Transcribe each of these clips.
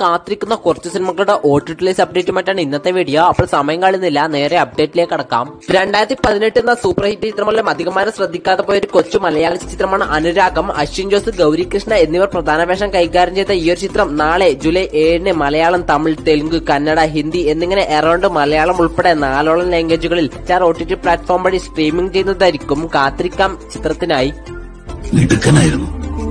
കാത്തിരിക്കുന്ന കുറച്ച് സിനിമകളുടെ ഒ ടി ടിലേസ് അപ്ഡേറ്റുമായിട്ടാണ് ഇന്നത്തെ വീഡിയോ അപ്പോൾ സമയം കളയുന്നില്ല നേരെ അപ്ഡേറ്റിലേക്ക് കടക്കാം രണ്ടായിരത്തി പതിനെട്ട് എന്ന സൂപ്പർ ഹിറ്റ് ചിത്രമെല്ലാം അധികമാരും ശ്രദ്ധിക്കാതെ പോയ ഒരു കൊച്ചു മലയാള ചിത്രമാണ് അനുരാഗം അശ്വിൻ ജോസ് ഗൗരി കൃഷ്ണ എന്നിവർ പ്രധാന വേഷം കൈകാര്യം ചെയ്ത ഈ ഒരു ചിത്രം നാളെ ജൂലൈ ഏഴിന് മലയാളം തമിഴ് തെലുങ്ക് കന്നഡ ഹിന്ദി എന്നിങ്ങനെ എറൗണ്ട് മലയാളം ഉൾപ്പെടെ നാലോളം ലാംഗ്വേജുകളിൽ star O T T platform വഴി സ്ട്രീമിംഗ് ചെയ്യുന്നതായിരിക്കും കാത്തിരിക്കാം ചിത്രത്തിനായി മിടുക്കനായിരുന്നു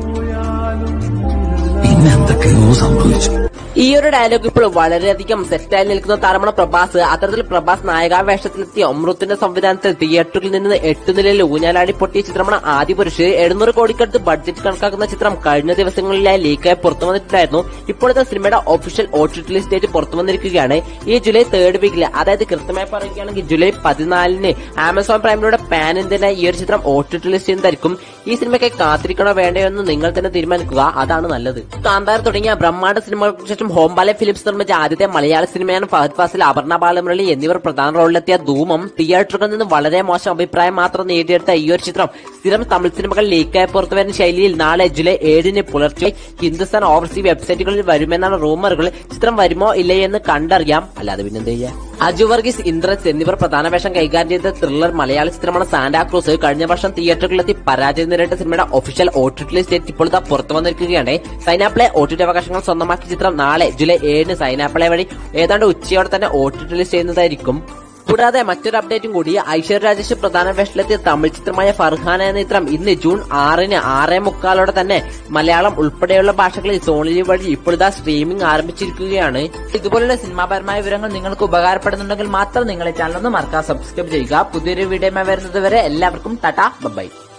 പിന്നെ എന്തൊക്കെയോ സംഭവിച്ചു ഈ ഒരു ഡയലോഗ് ഇപ്പോൾ വളരെയധികം സെറ്റായി നിൽക്കുന്ന താരമാണ് പ്രഭാസ് അത്തരത്തിൽ പ്രഭാസ് നായകാവേഷത്തിലെത്തിയ അമൃത്തിന്റെ സംവിധാനത്തിൽ തിയേറ്ററിൽ നിന്ന് എട്ട് നിലയിൽ ഊഞ്ഞാലാടി പൊട്ടിയ ചിത്രമാണ് ആദിപുരുഷ് എഴുന്നൂറ് കോടിക്കടുത്ത് ബഡ്ജറ്റ് കണക്കാക്കുന്ന ചിത്രം കഴിഞ്ഞ ദിവസങ്ങളിലായി ലീക്കായി പുറത്തു വന്നിട്ടുണ്ടായിരുന്നു ഇപ്പോഴത്തെ സിനിമയുടെ official O T T list പുറത്തു വന്നിരിക്കുകയാണ് ഈ ജൂലൈ തേർഡ് വീക്കിൽ അതായത് കൃത്യമായി പറയുകയാണെങ്കിൽ ജൂലൈ പതിനാലിന് ആമസോൺ പ്രൈമിലൂടെ പാൻ ഇന്ത്യനായി ഈ ഒരു ചിത്രം ഒ ടി ടി ലിസ്റ്റ് ചെയ്യുന്നതായിരിക്കും ഈ സിനിമയ്ക്ക് കാത്തിരിക്കണോ വേണ്ടയോ എന്ന് നിങ്ങൾ തന്നെ തീരുമാനിക്കുക അതാണ് നല്ലത് കാന്താര തുടങ്ങിയ ബ്രഹ്മാണ്ഡ സിനിമകൾക്ക് ശേഷം ഹോംബാലെ ഫിലിംസ് നിർമ്മിച്ച ആദ്യത്തെ മലയാള സിനിമയാണ് ഫഹദ് ഫാസിൽ അപർണ ബാലമുരളി എന്നിവർ പ്രധാന റോളിലെത്തിയ ധൂമം തിയേറ്ററുകളിൽ നിന്ന് വളരെ മോശം അഭിപ്രായം മാത്രം നേടിയെടുത്ത ഈ ഒരു ചിത്രം സ്ഥിരം തമിഴ് സിനിമകൾ ലീക്കായി പുറത്തുവരുന്ന ശൈലിയിൽ നാളെ ജൂലൈ ഏഴിന് പുലർച്ചെ ഹിന്ദുസ്ഥാൻ ഓവർസീ വെബ്സൈറ്റുകളിൽ വരുമെന്നാണ് റൂമറുകൾ ചിത്രം വരുമോ ഇല്ലയോ എന്ന് കണ്ടറിയാം അല്ലാതെ പിന്നെന്ത് ചെയ്യാ അജു വർഗീസ് ഇന്ദ്രൻസ് എന്നിവർ പ്രധാന വേഷം കൈകാര്യം ചെയ്ത ത്രില്ലർ മലയാള ചിത്രമാണ് സാന്റാക്രൂസ് കഴിഞ്ഞ വർഷം തിയേറ്ററുകളിലെത്തി പരാജയം നേരിട്ട സിനിമയുടെ official O T T list ഇപ്പോൾ ഇതാ പുറത്തു വന്നിരിക്കുകയാണ് സൈനാപ്ലെ ഒ ടി ടി അവകാശങ്ങൾ സ്വന്തമാക്കിയ ചിത്രം നാളെ ജൂലൈ ഏഴിന് സൈനാപ്ലെ വഴി ഏതാണ്ട് ഉച്ചയോടെ തന്നെ ഒ ടി ടി ലിസ്റ്റ് ചെയ്യുന്നതായിരിക്കും കൂടാതെ മറ്റൊരു അപ്ഡേറ്റും കൂടി ഐശ്വര്യ രാജേഷ് പ്രധാന വേഷത്തിലെത്തിയ തമിഴ് ചിത്രമായ ഫർഹാന എന്ന ചിത്രം ഇന്ന് ജൂൺ ആറിന് ആറേ മുക്കാലോടെ തന്നെ മലയാളം ഉൾപ്പെടെയുള്ള ഭാഷകളിൽ സോണി വഴി ഇപ്പോൾ ഇതാ സ്ട്രീമിംഗ് ആരംഭിച്ചിരിക്കുകയാണ് ഇതുപോലുള്ള സിനിമാപരമായ വിവരങ്ങൾ നിങ്ങൾക്ക് ഉപകാരപ്പെടുന്നുണ്ടെങ്കിൽ മാത്രം നിങ്ങൾ ഈ ചാനൽ ഒന്ന് മറക്കാതെ സബ്സ്ക്രൈബ് ചെയ്യുക പുതിയൊരു വീഡിയോ വരുന്നത് വരെ എല്ലാവർക്കും ടാറ്റ ബൈ